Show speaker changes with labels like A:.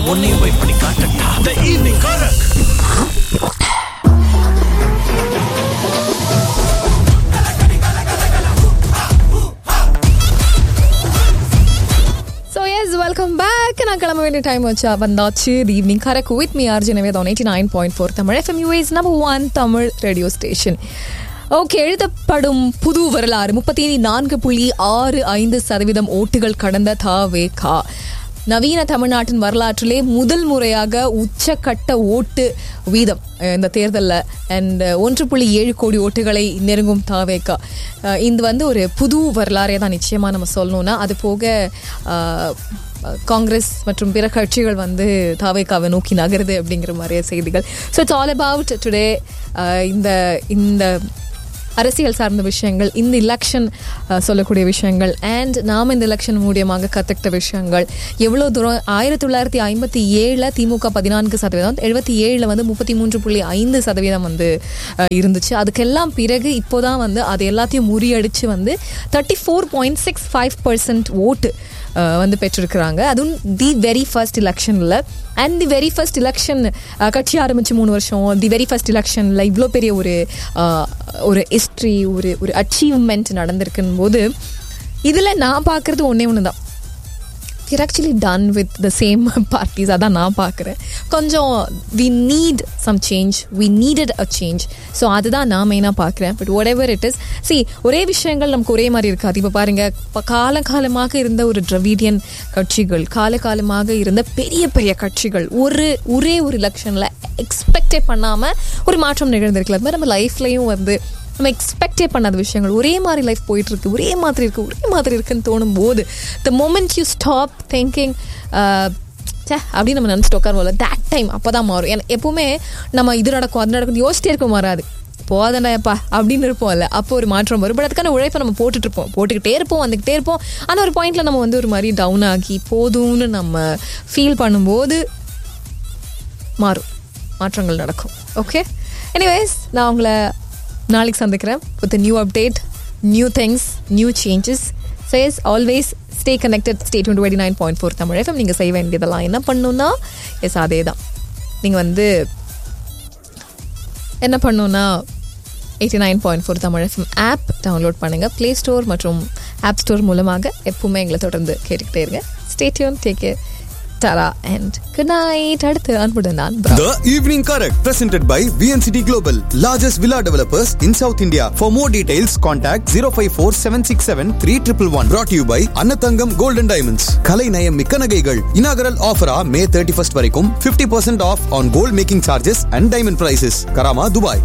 A: உன்னையும் போய் பண்ணி காட்டட்டா த ஈவினிங் காரக்
B: ஸோ எஸ் வெல்கம் பேக் நான் கிளம்ப வேண்டிய டைம் வச்சா வந்தாச்சு evening correct with me RJ Nivedham eighty nine point four Tamil FM US number one Tamil radio station okay எழுதப்படும் புது வரலாறு முப்பத்தி நான்கு புள்ளி ஆறு ஐந்து சதவீதம் ஓட்டுகள் கடந்த தாவேகா நவீன தமிழ்நாட்டின் வரலாற்றிலே முதல் முறையாக உச்சக்கட்ட ஓட்டு வீதம் அஹ், இந்த தேர்தலில் அண்ட் ஒன்று புள்ளி ஏழு கோடி ஓட்டுகளை நெருங்கும் தாவேக்கா அஹ், இது வந்து ஒரு புது வரலாறே தான் நிச்சயமாக நம்ம சொல்லணும்னா அது போக அஹ், காங்கிரஸ் மற்றும் பிற கட்சிகள் வந்து தாவேக்காவை நோக்கி நகருது அப்படிங்கிற மாதிரியே செய்திகள் so it's all about today இந்த இந்த அரசியல் சார்ந்த விஷயங்கள் இந்த எலெக்ஷன் சொல்லக்கூடிய விஷயங்கள் அண்ட் நாம் இந்த எலெக்ஷன் மூலியமாக கற்றுக்கிட்ட விஷயங்கள் எவ்வளோ தூரம் ஆயிரத்தி தொள்ளாயிரத்தி ஐம்பத்தி ஏழில் திமுக பதினான்கு சதவீதம் எழுபத்தி ஏழில் வந்து முப்பத்தி மூன்று புள்ளி ஐந்து சதவீதம் வந்து அஹ், இருந்துச்சு அதுக்கெல்லாம் பிறகு இப்போதான் வந்து அது எல்லாத்தையும் முறியடிச்சு வந்து thirty four point six five percent ஓட்டு அஹ், வந்து பெற்றிருக்கிறாங்க அதுவும் தி வெரி ஃபர்ஸ்ட் எலெக்ஷனில் and the very first election கட்சி ஆரம்பிச்சு மூணு வருஷம் தி வெரி ஃபர்ஸ்ட் எலெக்ஷனில் இவ்வளோ பெரிய ஒரு அஹ், ஒரு ஹிஸ்ட்ரி ஒரு ஒரு அச்சீவ்மெண்ட் நடந்திருக்குன்னு போது இதில் நான் பார்க்குறது ஒன்றே ஒன்று தான் we're actually done with the same parties அதான் நான் பார்க்குறேன் கொஞ்சம் we need some change we needed a change so அதுதான் நான் மெயினாக பார்க்குறேன் பட் ஒட் எவர் இட் இஸ் சி ஒரே விஷயங்கள் நமக்கு ஒரே மாதிரி இருக்காது இப்போ பாருங்கள் இப்போ காலகாலமாக இருந்த ஒரு திராவிடியன் கட்சிகள் காலகாலமாக இருந்த பெரிய பெரிய கட்சிகள் ஒரு ஒரே ஒரு எலெக்ஷனில் எக்ஸ்பெக்டே பண்ணாமல் ஒரு மாற்றம் நிகழ்ந்திருக்கல அது மாதிரி நம்ம லைஃப்லையும் வந்து நம்ம எக்ஸ்பெக்டே பண்ணாத விஷயங்கள் ஒரே மாதிரி லைஃப் போயிட்டு இருக்கு ஒரே மாதிரி இருக்கு ஒரே மாதிரி இருக்குன்னு தோணும் போது the moment you stop thinking say அப்படின்னு நம்ம நினச்சிட்டு உட்காருவோம்ல தேட் டைம் அப்போ தான் மாறும் ஏன்னா எப்பவுமே நம்ம இது நடக்கும் அது நடக்கும் யோசிச்சிட்டே இருக்க மாறாது போதண்டாப்பா அப்படின்னு இருப்போம்ல அப்போ ஒரு மாற்றம் வரும் பட் அதுக்கான உழைப்பை நம்ம போட்டுட்டு இருப்போம் போட்டுக்கிட்டே இருப்போம் வந்துக்கிட்டே இருப்போம் ஆனால் ஒரு பாயிண்ட்ல நம்ம வந்து ஒரு மாதிரி டவுன் ஆகி போதும்னு நம்ம ஃபீல் பண்ணும்போது மாறும் மாற்றங்கள் நடக்கும் ஓகே எனிவேஸ் நான் உங்களை நாளைக்கு சந்திக்கிறேன் with new update new things new changes says always stay connected stay twenty nine point four Tamil FM நீங்கள் செய்ய வேண்டியதெல்லாம் என்ன பண்ணணும்னா எஸ் அதே தான் நீங்கள் வந்து என்ன பண்ணணும்னா eighty nine point four Tamil FM app download பண்ணுங்கள் ப்ளே ஸ்டோர் மற்றும் ஆப் ஸ்டோர் மூலமாக எப்பவுமே எங்களை தொடர்ந்து கேட்டுக்கிட்டே இருங்க ஸ்டேட்யூன் டேக் கேர் டரா அண்ட் குட் நைட் அடுத்து அன்புடன் நான் பிரா
C: The Evening Correct, presented by VNCT Global, largest villa developers in South India. For more details, contact 054 767 3111. Brought to you by Annathangam Golden Diamonds. Kalai Nayam Mikka Nagaigal. Inaugural offer ah May 31st வரைக்கும் 50% off on gold making charges and diamond prices. Karama, Dubai.